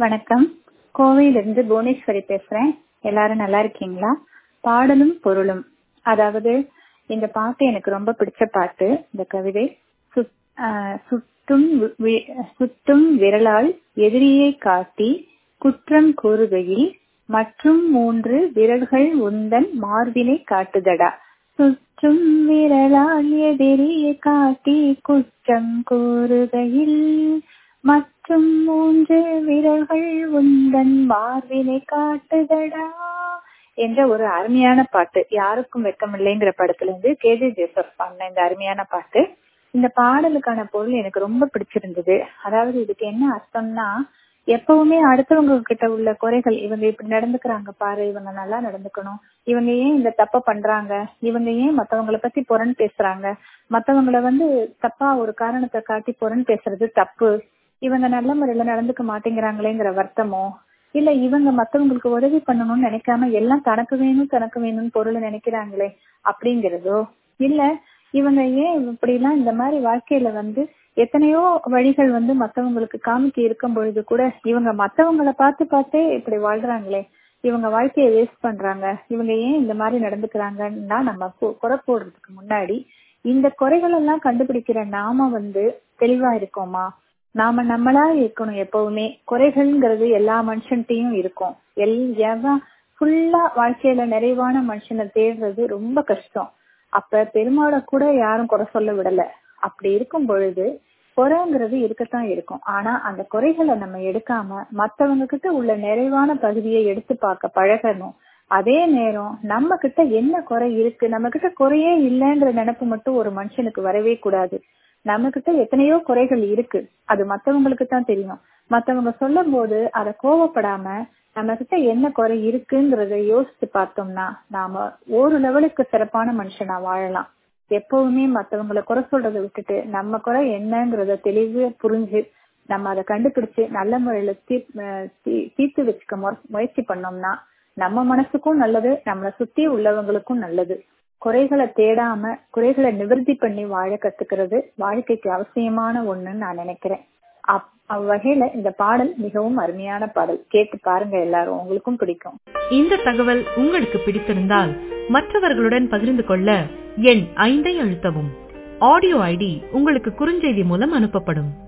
வணக்கம் கோவையிலிருந்து புவனேஸ்வரி பேசுறேன் எல்லாரும் நல்லா இருக்கீங்களா பாடலும் பொருளும் அதாவது இந்த பாட்டு எனக்கு ரொம்ப பிடிச்ச பாட்டு இந்த கவிதை சுத்- ஆஹ் சுட்டும் வி- சுட்டும் விரலால் எதிரியை காட்டி குற்றம் கூறுகையில் மற்றும் மூன்று விரல்கள் உந்தன் மார்பினை காட்டுதடா சுற்றும் விரலால் எதிரியை காட்டி குற்றம் கூறுகையில் மற்றும் மூன்று விரல்கள் உந்தன் மார்பினை காட்டுதடா என்ற ஒரு அருமையான பாட்டு யாருக்கும் வெக்கமில்லைங்கிற படத்துல இருந்து கே ஜே ஜேசப் பாடின இந்த அருமையான பாட்டு இந்த பாடலுக்கான பொருள் எனக்கு ரொம்ப பிடிச்சிருந்தது அதாவது இதுக்கு என்ன அர்த்தம்னா எப்பவுமே அடுத்தவங்க கிட்ட உள்ள குறைகள் இவங்க இப்படி நடந்துக்கிறாங்க பாரு இவங்க நல்லா நடந்துக்கணும் இவங்க ஏன் இந்த தப்ப பண்றாங்க இவங்க ஏன் மத்தவங்கள பத்தி புரண் பேசுறாங்க மத்தவங்கள வந்து தப்பா ஒரு காரணத்தை காட்டி புரண் பேசுறது தப்பு இவங்க நல்ல முறையில நடந்துக்க மாட்டேங்கிறாங்களேங்கிற வருத்தமோ இல்ல இவங்க மத்தவங்களுக்கு உதவி பண்ணணும்னு நினைக்காம எல்லாம் தனக்கு வேணும் தனக்கு வேணும்னு பொருள் நினைக்கிறாங்களே அப்படிங்கிறதோ இல்ல இவங்க ஏன் இப்படி எல்லாம் இந்த மாதிரி வாழ்க்கையில வந்து எத்தனையோ வழிகள் வந்து மத்தவங்களுக்கு காமிக்க இருக்கும் பொழுது கூட இவங்க மத்தவங்கள பார்த்து பார்த்தே இப்படி வாழ்றாங்களே இவங்க வாழ்க்கையை வேஸ்ட் பண்றாங்க இவங்க ஏன் இந்த மாதிரி நடந்துக்கிறாங்கன்னா நம்ம கு- குறை போடுறதுக்கு முன்னாடி இந்த குறைகள் எல்லாம் கண்டுபிடிக்கிற நாம வந்து தெளிவா இருக்கோமா நாம நம்மளா இருக்கணும் எப்பவுமே குறைகள்ங்கிறது எல்லா மனுஷன்ட்டையும் இருக்கும் எல் எவன் ஃபுல்லா வாழ்க்கையில நிறைவான மனுஷனை தேடுறது ரொம்ப கஷ்டம் அப்ப பெருமாளை கூட யாரும் குறை சொல்ல விடல அப்படி இருக்கும் பொழுது குறைங்கிறது இருக்கத்தான் இருக்கும் ஆனா அந்த குறைகளை நம்ம எடுக்காம மத்தவங்க கிட்ட உள்ள நிறைவான பகுதியை எடுத்து பார்க்க பழகணும் அதே நேரம் நம்ம கிட்ட என்ன குறை இருக்கு நம்ம கிட்ட குறையே இல்லைன்ற நினைப்பு மட்டும் ஒரு மனுஷனுக்கு வரவே கூடாது நம்ம கிட்ட எத்தனையோ குறைகள் இருக்கு அது மத்தவங்களுக்கு தான் தெரியும் மத்தவங்க சொல்லும் போது அத கோவப்படாம நம்ம கிட்ட என்ன குறை இருக்குங்கிறத யோசிச்சு பார்த்தோம்னா நாம ஒரு லெவலுக்கு சிறப்பான மனுஷனா வாழலாம் எப்பவுமே மத்தவங்களை குறை சொல்றதை விட்டுட்டு நம்ம குறை என்னங்கிறத தெளிவு புரிஞ்சு நம்ம அதை கண்டுபிடிச்சு நல்ல முறையில தீ- அஹ் தீ- தீர்த்து வச்சுக்க முற- முயற்சி பண்ணோம்னா நம்ம மனசுக்கும் நல்லது நம்மளை சுத்தி உள்ளவங்களுக்கும் நல்லது குறைகளை தேடாம குறைகளை நிவர்த்தி பண்ணி வாழ கத்துக்கிறது வாழ்க்கைக்கு அவசியமான ஒண்ணுன்னு நான் நினைக்கிறேன் அப்- அவ்வகையில இந்த பாடல் மிகவும் அருமையான பாடல் கேட்டு பாருங்க எல்லாரும் உங்களுக்கும் பிடிக்கும் இந்த தகவல் உங்களுக்கு பிடித்திருந்தால் மற்றவர்களுடன் பகிர்ந்து கொள்ள எண் ஐந்தை அழுத்தவும் ஆடியோ ஐடி உங்களுக்கு குறுஞ்செய்தி மூலம் அனுப்பப்படும்